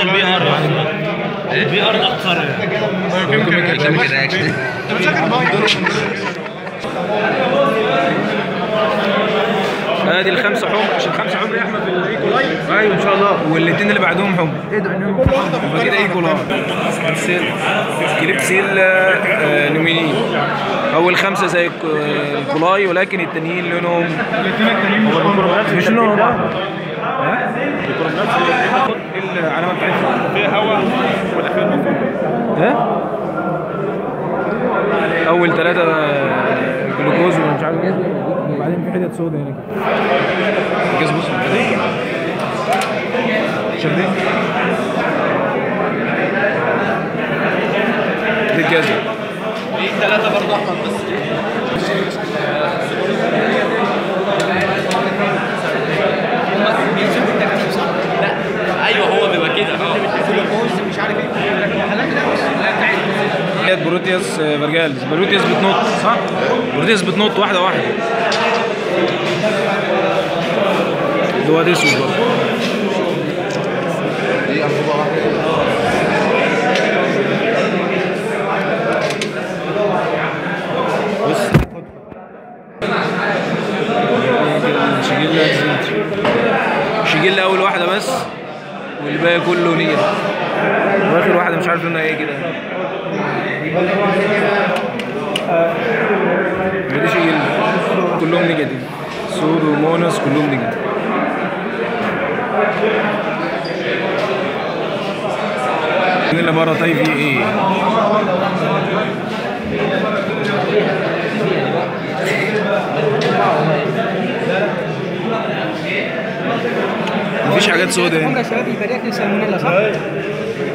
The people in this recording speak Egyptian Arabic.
البي ار البي ار اكثر كيميكال رياكشن ادي الخمسه حمر مش الخمسه حمر يا احمد في الايكولاي ايوه ان شاء الله والاثنين اللي بعدهم حمر ايه ده يبقى كده ايكولاي سيل كليبسيل آه، نومينين اول خمسه زي الك- آه، الكولاي ولكن التانيين لونهم مش لونهم واحد ها؟ ايه العلامه بتاعتهم؟ فيها هواء ولا فيها نقطة؟ ها؟ اول ثلاثه جلوكوز ومش عارف ايه وبعدين في حتت سودا هنا كده جاز بص شايف دي الجاز في ثلاثة برضه احمد بس لا ايوه هو بيبقى كده اه ديت بروتياس آه، فارجالز بروتياس بتنط صح؟ بروتياس بتنط واحده واحده اللي هو ده اسود برضه دي انبوبه واحده بص شيجيلا شيجيلا اول واحده بس والباقي كله نير واخر واحده مش عارف لونها ايه كده دي شيجيلا كلهم نيجاتيف سود ومونس كلهم نيجاتيف اللي بره طيب ايه ايه مفيش حاجات سودا هنا يا شباب يبقى دي سالمونيلا صح؟